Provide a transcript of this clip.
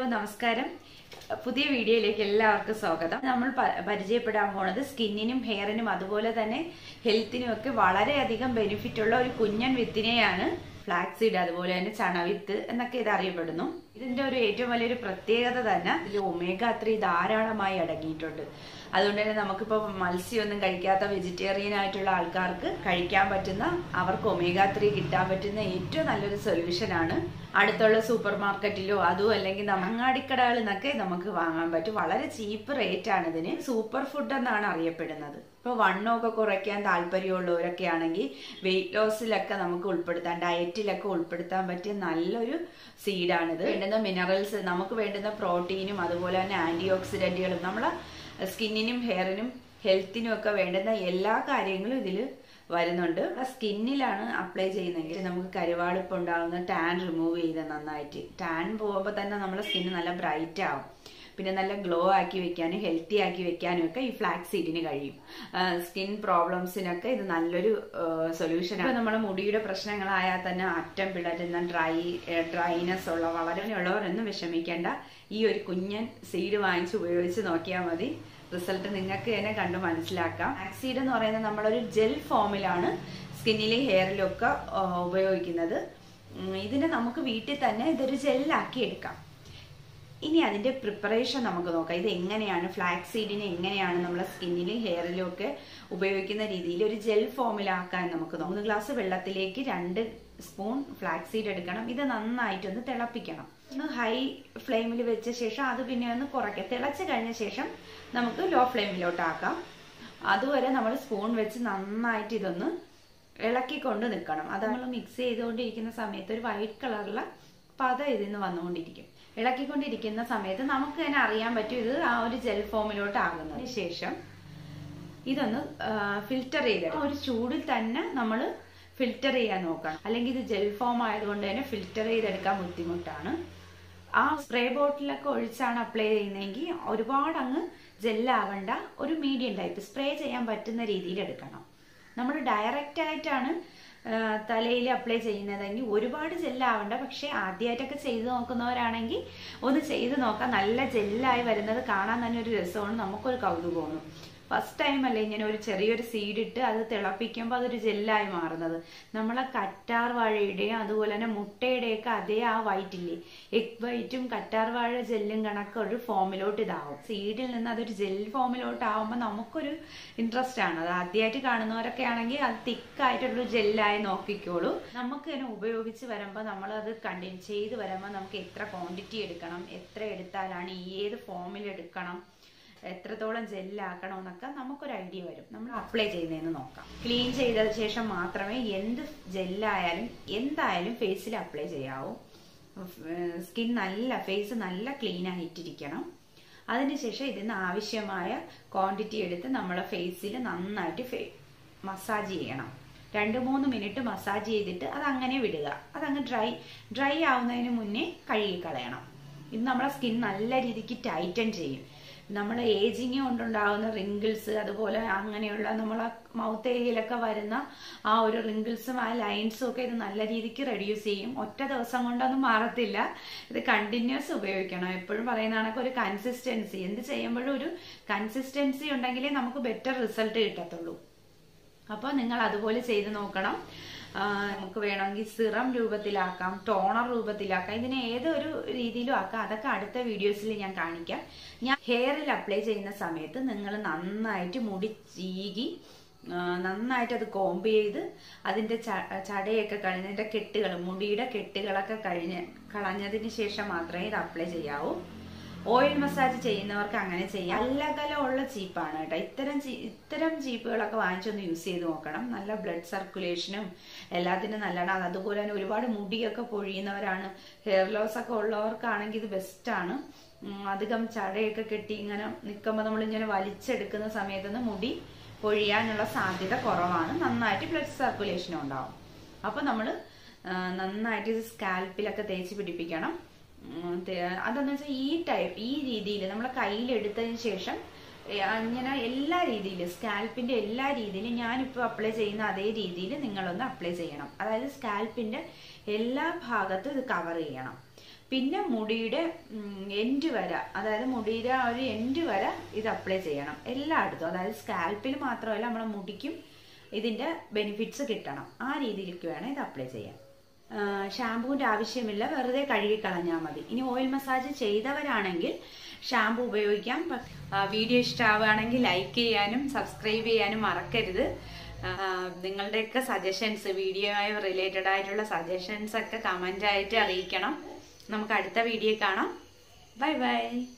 നമസ്കാരം പുതിയ വീഡിയോയിലേക്ക് എല്ലാവർക്കും സ്വാഗതം നമ്മൾ പ- പരിചയപ്പെടാൻ പോണത് സ്കിന്നിനും ഹെയറിനും അതുപോലെ തന്നെ ഹെൽത്തിനും ഒക്കെ വളരെയധികം ബെനിഫിറ്റ് ഉള്ള ഒരു കുഞ്ഞൻ വിത്തിനെയാണ് ഫ്ലാക്സീഡ് അതുപോലെ തന്നെ ചണവിത്ത് എന്നൊക്കെ ഇത് അറിയപ്പെടുന്നു ഇതിന്റെ ഒരു ഏറ്റവും വലിയൊരു പ്രത്യേകത തന്നെ ഇതിൽ ഒമേഗ ത്രീ ധാരാളമായി അടങ്ങിയിട്ടുണ്ട് അതുകൊണ്ട് തന്നെ നമുക്കിപ്പോൾ മത്സ്യമൊന്നും കഴിക്കാത്ത വെജിറ്റേറിയൻ ആയിട്ടുള്ള ആൾക്കാർക്ക് കഴിക്കാൻ പറ്റുന്ന അവർക്ക് ഒമേഗ ത്രീ കിട്ടാൻ പറ്റുന്ന ഏറ്റവും നല്ലൊരു സൊല്യൂഷൻ ആണ് അടുത്തുള്ള സൂപ്പർ മാർക്കറ്റിലോ അതും അല്ലെങ്കിൽ അങ്ങാടിക്കടകളിൽ നിന്നൊക്കെ നമുക്ക് വാങ്ങാൻ പറ്റും വളരെ ചീപ്പ് റേറ്റ് ആണ് ഇതിന് സൂപ്പർ ഫുഡ് എന്നാണ് അറിയപ്പെടുന്നത് ഇപ്പോൾ വണ്ണമൊക്കെ കുറയ്ക്കാൻ താല്പര്യമുള്ളവരൊക്കെ ആണെങ്കിൽ വെയിറ്റ് ലോസിലൊക്കെ നമുക്ക് ഉൾപ്പെടുത്താൻ ഡയറ്റിലൊക്കെ ഉൾപ്പെടുത്താൻ പറ്റിയ നല്ലൊരു സീഡാണിത് വേണ്ടുന്ന മിനറൽസ് നമുക്ക് വേണ്ടുന്ന പ്രോട്ടീനും അതുപോലെ തന്നെ ആന്റി ഓക്സിഡന്റുകളും നമ്മളെ സ്കിന്നിനും ഹെയറിനും ഹെൽത്തിനും ഒക്കെ വേണ്ടുന്ന എല്ലാ കാര്യങ്ങളും ഇതിൽ വരുന്നുണ്ട് ആ സ്കിന്നിലാണ് അപ്ലൈ ചെയ്യുന്നതെങ്കിൽ നമുക്ക് കരുവാളിപ്പ് ഉണ്ടാകുന്ന ടാൻ റിമൂവ് ചെയ്ത് നന്നായിട്ട് ടാൻ പോകുമ്പോൾ തന്നെ നമ്മുടെ സ്കിന്ന് നല്ല ബ്രൈറ്റ് ആവും പിന്നെ നല്ല ഗ്ലോ ആക്കി വെക്കാനും ഹെൽത്തി ആക്കി വെക്കാനും ഒക്കെ ഈ ഫ്ലാക്സ് സീഡിന് കഴിയും സ്കിൻ പ്രോബ്ലംസിനൊക്കെ ഇത് നല്ലൊരു സൊല്യൂഷൻ ആണ് നമ്മുടെ മുടിയുടെ പ്രശ്നങ്ങളായാൽ തന്നെ അറ്റം പിളരുന്ന ഡ്രൈ ഡ്രൈനെസ് ഉള്ള വളരെ ഉള്ളവരൊന്നും വിഷമിക്കേണ്ട ഈ ഒരു കുഞ്ഞൻ സീഡ് വാങ്ങിച്ച് ഉപയോഗിച്ച് നോക്കിയാൽ മതി റിസൾട്ട് നിങ്ങൾക്ക് തന്നെ കണ്ടു മനസ്സിലാക്കാം ആക്സീഡ് എന്ന് പറയുന്നത് നമ്മളൊരു ജെൽ ഫോമിലാണ് സ്കിന്നിലും ഹെയറിലും ഒക്കെ ആ, ഉപയോഗിക്കുന്നത് ഉം, ഇതിനെ നമുക്ക് വീട്ടിൽ തന്നെ ഇതൊരു ജെല്ലാക്കി എടുക്കാം ഇനി അതിന്റെ പ്രിപ്പറേഷൻ നമുക്ക് നോക്കാം ഇത് എങ്ങനെയാണ് ഫ്ലാക്സ് സീഡിനെ എങ്ങനെയാണ് നമ്മളെ സ്കിന്നിലും ഹെയറിലും ഒക്കെ ഉപയോഗിക്കുന്ന രീതിയിൽ ഒരു ജെൽ ഫോമിലാക്കാൻ നമുക്ക് നോക്കാം. മൂന്ന് ഗ്ലാസ് വെള്ളത്തിലേക്ക് രണ്ട് സ്പൂൺ ഫ്ലാക്സ് സീഡ് എടുക്കണം ഇത് നന്നായിട്ടൊന്ന് തിളപ്പിക്കണം ഒന്ന് ഹൈ ഫ്ലെയിമിൽ വെച്ച ശേഷം അത് പിന്നെ ഒന്ന് കുറയ്ക്കാം തിളച്ച് കഴിഞ്ഞ ശേഷം നമുക്ക് ലോ ഫ്ലെയിമിലോട്ട് ആക്കാം അതുവരെ നമ്മൾ സ്പൂൺ വെച്ച് നന്നായിട്ട് ഇതൊന്ന് ഇളക്കിക്കൊണ്ട് നിൽക്കണം അത് നമ്മൾ മിക്സ് ചെയ്തുകൊണ്ടിരിക്കുന്ന സമയത്ത് ഒരു വൈറ്റ് കളറിലെ പത ഇതിൽ നിന്ന് വന്നുകൊണ്ടിരിക്കും ഇളക്കിക്കൊണ്ടിരിക്കുന്ന സമയത്ത് നമുക്ക് തന്നെ അറിയാൻ പറ്റും ഇത് ആ ഒരു ജെൽ ഫോമിലോട്ട് ആകുന്നതിന് ശേഷം ഇതൊന്ന് ഫിൽറ്റർ ചെയ്തെടുക്കാം ഒരു ചൂടിൽ തന്നെ നമ്മൾ ഫിൽറ്റർ ചെയ്യാൻ നോക്കണം അല്ലെങ്കിൽ ഇത് ജെൽ ഫോം ആയതുകൊണ്ട് തന്നെ ഫിൽറ്റർ ചെയ്തെടുക്കാൻ ബുദ്ധിമുട്ടാണ് ആ സ്പ്രേ ബോട്ടിലൊക്കെ ഒഴിച്ചാണ് അപ്ലൈ ചെയ്യുന്നതെങ്കിൽ ഒരുപാട് അങ്ങ് ജെല്ലാവണ്ട ഒരു മീഡിയം ടൈപ്പ് സ്പ്രേ ചെയ്യാൻ പറ്റുന്ന രീതിയിൽ എടുക്കണം നമ്മൾ ഡയറക്റ്റ് ആയിട്ടാണ് തലയിൽ അപ്ലൈ ചെയ്യുന്നതെങ്കിൽ ഒരുപാട് ജെല്ലാവണ്ട പക്ഷെ ആദ്യമായിട്ടൊക്കെ ചെയ്ത് നോക്കുന്നവരാണെങ്കിൽ ഒന്ന് ചെയ്ത് നോക്കാം നല്ല ജെല്ലായി വരുന്നത് കാണാൻ തന്നെ ഒരു രസമാണ് നമുക്കൊരു കൗതുകമാണ് ഫസ്റ്റ് ടൈം അല്ലേ ഇങ്ങനെ ഒരു ചെറിയൊരു സീഡ് ഇട്ട് അത് തിളപ്പിക്കുമ്പോൾ അതൊരു ജെല്ലായി മാറുന്നത് നമ്മളെ കറ്റാർ വാഴയുടെയും അതുപോലെ തന്നെ മുട്ടയുടെയൊക്കെ അതേ ആ വൈറ്റ് ഇല്ലേ എഗ് വൈറ്റും കറ്റാർ വാഴ ജെല്ലും കണക്ക് ഒരു ഫോമിലോട്ട് ഇതാവും സീഡിൽ നിന്ന് അതൊരു ജെൽ ഫോമിലോട്ട് ആവുമ്പോൾ നമുക്കൊരു ഇൻട്രസ്റ്റ് ആണ് അത് ആദ്യമായിട്ട് കാണുന്നവരൊക്കെ ആണെങ്കിൽ അത് തിക്കായിട്ടൊരു ജെല്ലായി നോക്കിക്കോളൂ നമുക്ക് തന്നെ ഉപയോഗിച്ച് വരുമ്പോൾ നമ്മൾ അത് കണ്ടിന്യൂ ചെയ്ത് വരുമ്പോൾ നമുക്ക് എത്ര ക്വാണ്ടിറ്റി എടുക്കണം എത്ര എടുത്താലാണ് ഈ ഏത് ഫോമിൽ എടുക്കണം എത്രത്തോളം ജെല്ലാക്കണം എന്നൊക്കെ നമുക്കൊരു ഐഡിയ വരും നമ്മൾ അപ്ലൈ ചെയ്യുന്നതെന്ന് നോക്കാം ക്ലീൻ ചെയ്ത ശേഷം മാത്രമേ എന്ത് ജെല്ലായാലും എന്തായാലും ഫേസിൽ അപ്ലൈ ചെയ്യാവൂ സ്കിൻ നല്ല ഫേസ് നല്ല ക്ലീൻ ആയിട്ടിരിക്കണം അതിനുശേഷം ഇതിന് ആവശ്യമായ ക്വാണ്ടിറ്റി എടുത്ത് നമ്മളെ ഫേസിൽ നന്നായിട്ട് ഫേ മസാജ് ചെയ്യണം രണ്ട് മൂന്ന് മിനിറ്റ് മസാജ് ചെയ്തിട്ട് അത് അങ്ങനെ വിടുക അതങ്ങ് ഡ്രൈ ഡ്രൈ ആവുന്നതിന് മുന്നേ കഴുകി കളയണം ഇത് നമ്മളെ സ്കിൻ നല്ല രീതിക്ക് ടൈറ്റൻ ചെയ്യും നമ്മളെ ഏജിങ് കൊണ്ടുണ്ടാകുന്ന റിങ്കിൾസ് അതുപോലെ അങ്ങനെയുള്ള നമ്മളെ മൗത്ത് ഏരിയയിലൊക്കെ വരുന്ന ആ ഒരു റിങ്കിൾസും ആ ലൈൻസും ഒക്കെ ഇത് നല്ല രീതിക്ക് റെഡ്യൂസ് ചെയ്യും ഒറ്റ ദിവസം കൊണ്ടൊന്നും മാറത്തില്ല ഇത് കണ്ടിന്യൂസ് ഉപയോഗിക്കണം എപ്പോഴും പറയുന്ന കണക്ക് ഒരു കൺസിസ്റ്റൻസി എന്ത് ചെയ്യുമ്പോഴും ഒരു കൺസിസ്റ്റൻസി ഉണ്ടെങ്കിലേ നമുക്ക് ബെറ്റർ റിസൾട്ട് കിട്ടത്തുള്ളൂ അപ്പോൾ നിങ്ങൾ അതുപോലെ ചെയ്ത് നോക്കണം ആ, നമുക്ക് വേണമെങ്കിൽ സിറം രൂപത്തിലാക്കാം ടോണർ രൂപത്തിലാക്കാം ഇതിനെ ഏതൊരു രീതിയിലും ആക്കാം അതൊക്കെ അടുത്ത വീഡിയോസിൽ ഞാൻ കാണിക്കാം ഞാൻ ഹെയറിൽ അപ്ലൈ ചെയ്യുന്ന സമയത്ത് നിങ്ങൾ നന്നായിട്ട് മുടി ചീകി ആ, നന്നായിട്ട് അത് കോമ്പ് ചെയ്ത് അതിന്റെ ച- ചടയൊക്കെ കഴിഞ്ഞ് അതിന്റെ കെട്ടുകൾ മുടിയുടെ കെട്ടുകളൊക്കെ കഴിഞ്ഞ് കളഞ്ഞതിന് ശേഷം മാത്രമേ ഇത് അപ്ലൈ ചെയ്യാവൂ ഓയിൽ മസാജ് ചെയ്യുന്നവർക്ക് അങ്ങനെ ചെയ്യാം അല്ലകലമുള്ള ചീപ്പാണ് കേട്ടോ ഇത്തരം ചീ- ഇത്തരം ചീപ്പുകളൊക്കെ വാങ്ങിച്ചൊന്ന് യൂസ് ചെയ്ത് നോക്കണം നല്ല ബ്ലഡ് സർക്കുലേഷനും എല്ലാത്തിനും നല്ലതാണ് അതുപോലെ തന്നെ ഒരുപാട് മുടിയൊക്കെ പൊഴിയുന്നവരാണ് ഹെയർ ലോസ് ഒക്കെ ഉള്ളവർക്കാണെങ്കിൽ ഇത് ബെസ്റ്റാണ് അധികം ചടയൊക്കെ കെട്ടി ഇങ്ങനെ നിൽക്കുമ്പോൾ നമ്മൾ ഇങ്ങനെ വലിച്ചെടുക്കുന്ന സമയത്തൊന്ന് മുടി പൊഴിയാനുള്ള സാധ്യത കുറവാണ് നന്നായിട്ട് ബ്ലഡ് സർക്കുലേഷനും ഉണ്ടാവും അപ്പോൾ നമ്മൾ നന്നായിട്ട് ഇത് സ്കാൽപ്പിലൊക്കെ തേച്ച് പിടിപ്പിക്കണം ഉം, തേ- അതെന്ന് വെച്ചാൽ ഈ ടൈപ്പ് ഈ രീതിയിൽ നമ്മളെ കയ്യിലെടുത്തതിന് ശേഷം ഏ, അങ്ങനെ എല്ലാ രീതിയിലും സ്കാൽപ്പിന്റെ എല്ലാ രീതിയിലും ഞാനിപ്പോൾ അപ്ലൈ ചെയ്യുന്ന അതേ രീതിയിൽ നിങ്ങളൊന്ന് അപ്ലൈ ചെയ്യണം അതായത് സ്കാൽപ്പിന്റെ എല്ലാ ഭാഗത്തും ഇത് കവർ ചെയ്യണം പിന്നെ മുടിയുടെ എൻഡ് വര അതായത് മുടിയുടെ ആ ഒരു എൻഡ് വര ഇത് അപ്ലൈ ചെയ്യണം എല്ലായിടത്തും അതായത് സ്കാൽപ്പിൽ മാത്രമല്ല നമ്മുടെ മുടിക്കും ഇതിൻ്റെ ബെനിഫിറ്റ്സ് കിട്ടണം ആ രീതിയിലേക്ക് വേണം ഇത് അപ്ലൈ ചെയ്യാൻ ഷാമ്പൂവിൻ്റെ ആവശ്യമില്ല വെറുതെ കഴുകി കളഞ്ഞാൽ മതി ഇനി ഓയിൽ മസാജ് ചെയ്തവരാണെങ്കിൽ ഷാമ്പു ഉപയോഗിക്കാം പ- ആ, വീഡിയോ ഇഷ്ടമാവുകയാണെങ്കിൽ ലൈക്ക് ചെയ്യാനും സബ്സ്ക്രൈബ് ചെയ്യാനും മറക്കരുത് ആ, നിങ്ങളുടെയൊക്കെ സജഷൻസ് വീഡിയോയുമായി റിലേറ്റഡ് ആയിട്ടുള്ള സജഷൻസ് ഒക്കെ കമൻ്റ് ആയിട്ട് അറിയിക്കണം നമുക്ക് അടുത്ത വീഡിയോ കാണാം ബൈ ബൈ